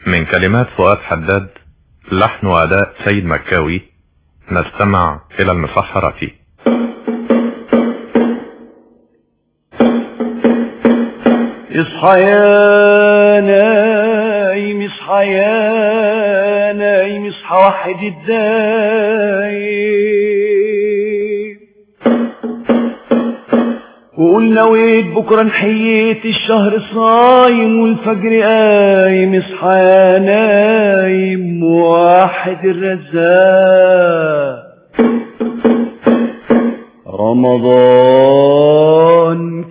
من كلمات فؤاد حداد لحن وأداء سيد مكاوي نستمع إلى المسحرة اصحى يا نايم اصحى يا نايم اصحى وحد الدايم وقول نويت بكره نحييت الشهر صايم والفجر قايم اصحى يا نايم واحد الرزاق رمضان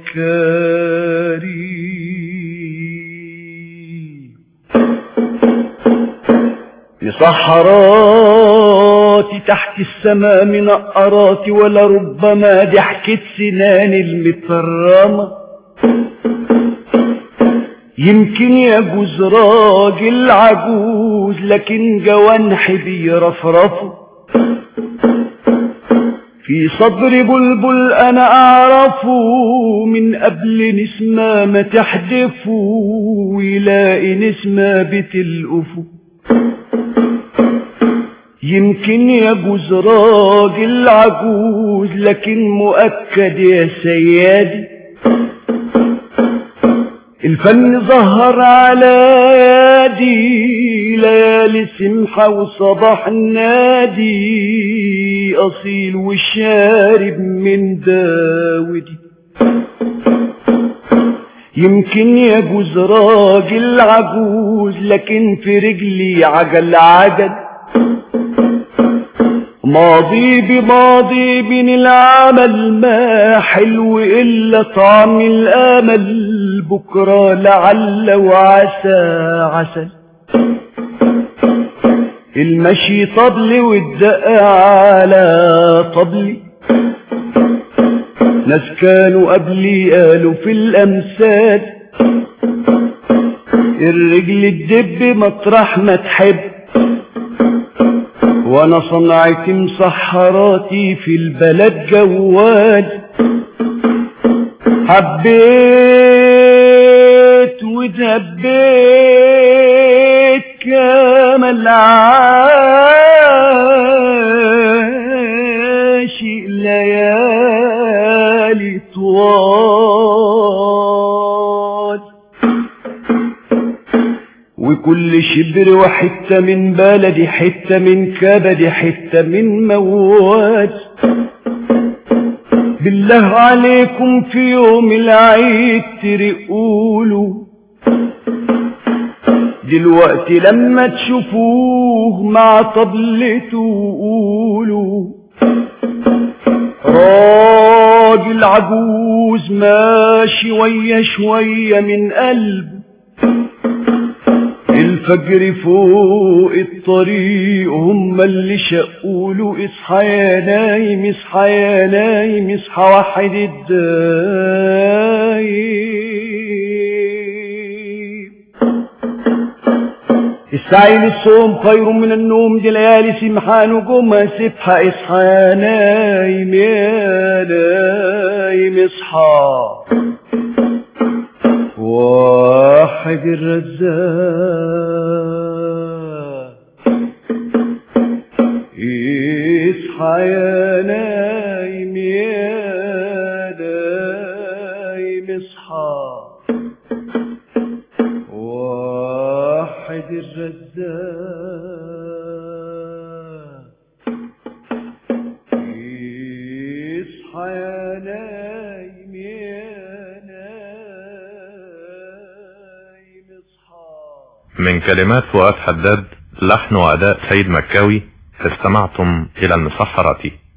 كريم لصحراتي تحت السماء منقراتي ولا ربما ضحكت سناني المترمة يمكن يجوز راجل عجوز لكن جوانحي بيرفرفوا في صدر بلبل انا اعرفه من قبل نسمة ما تحدفه ويلاقي نسمة بتلقفه يمكن يجوز راجل عجوز لكن مؤكد يا سيادي الفن ظهر على يدي ليالي سمحة وصباح نادي أصيل والشارب من داودي يمكن يجوز راجل عجوز لكن في رجلي عجل عجل ماضي بماضي بين العمل ما حلو إلا طعم الأمل بكرة لعل وعسى عسل المشي طبل والدق على طبلي ناس كانوا قبلي قالوا في الأمثال الرجل الدب مطرح ما تحب وانا صنعت مسحراتي في البلد جوال حبيت ودبيت كما العاشق ليالي طوال وكل شبر وحتة من بلدي حتة من كبدي حتة من مواد بالله عليكم في يوم العيد ترقولوا دلوقتي لما تشوفوه مع طبلته قولوا راجل عجوز ماشي ويا شوية من قلبه الفجر فوق الطريق هم اللي شقوله اصحى يا نايم اصحى يا نايم اصحى وحد الدايم السعي للصوم خير من النوم دي ليالي سمحان وجمة سبحة اصحى يا نايم يا نايم اصحى واحد الرزاق اصحى يا نايم يا نايم اصحى واحد الرزاق اصحى يا نايم يا نايم اصحى من كلمات فؤاد حداد لحن وأداء سيد مكاوي استمعتم إلى المسحرة